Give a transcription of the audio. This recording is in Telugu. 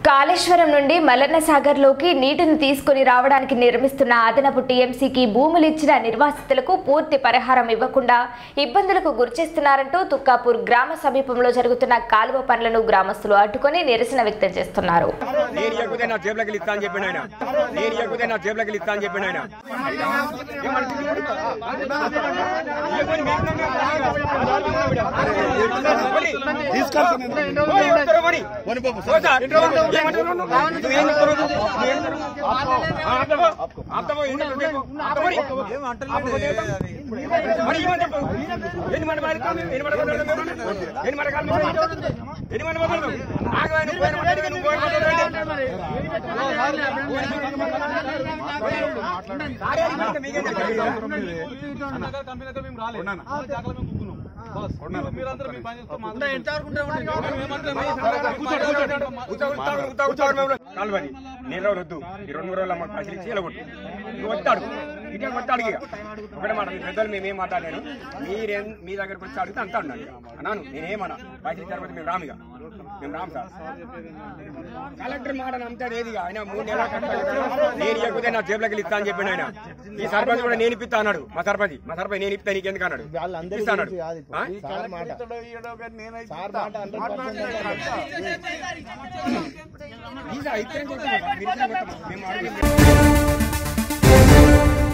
కాళేశ్వరం నుండి మల్లన్న సాగర్లోకి నీటిని తీసుకుని రావడానికి నిర్మిస్తున్న అదనపు టీఎంసీకి భూములు ఇచ్చిన నిర్వాసితులకు పూర్తి పరిహారం ఇవ్వకుండా ఇబ్బందులకు గురిచేస్తున్నారంటూ తుక్కాపూర్ గ్రామ సమీపంలో జరుగుతున్న కాలువ పనులను గ్రామస్తులు అడ్డుకొని నిరసన వ్యక్తం చేస్తున్నారు నేను ఇవ్వకపోతే నా జేబులకి ఇస్తా అని చెప్పిన ఆయన నేను ఇవ్వకపోతే నా జేబులకి ఇస్తా అని చెప్పిన ఆయన నగర్ కంపెనీ అయితే మేము రాలేదు. ఆ జాగాలో మేము కూర్చున్నాం. బస్. మీరు- మీరందరూ మీ పని చేసుకో, మాకు కాలువది నేను రోజు వద్దు ఈ రెండు మూడు రోజులు మాకు పైసలు ఇచ్చి ఇలాగొట్టు ఇక వస్తాడు ఇటే వస్తాడు ఇక ఒకటే మాట మీ పెద్దలు మేమేం మాట్లాడలేను మీరేం మీ దగ్గరకు వచ్చి అడిగితే అంతా ఉన్నాను అన్నాను నేనేమన్నా పైసలు ఇచ్చారు మేము రామిగా మేము రాము సార్ కలెక్టర్ మాట నమ్ముతాడు ఏది ఆయన మూడు నెలల కట్టాలి నేను ఇవ్వకపోతే నా జేబులకి ఇస్తా అని చెప్పిన ఆయన ఈ సర్పంచ్ కూడా నేను ఇప్పిస్తా అన్నాడు మా సర్పంచ్ మా సర్పంచ్ నేను ఇప్పిస్తా నీకు ఎందుకు అన్నాడు వాళ్ళందరికీ ఇస్తా అన్నాడు తెలుసు కాదు ఇప్పుడు. ఆ? సార్ మాట సార్ మాట 100% ఈసారి ఇద్దరం చేస్తాం. మీరు ఇద్దరం కొట్టమా? మేము అడుగుతాం.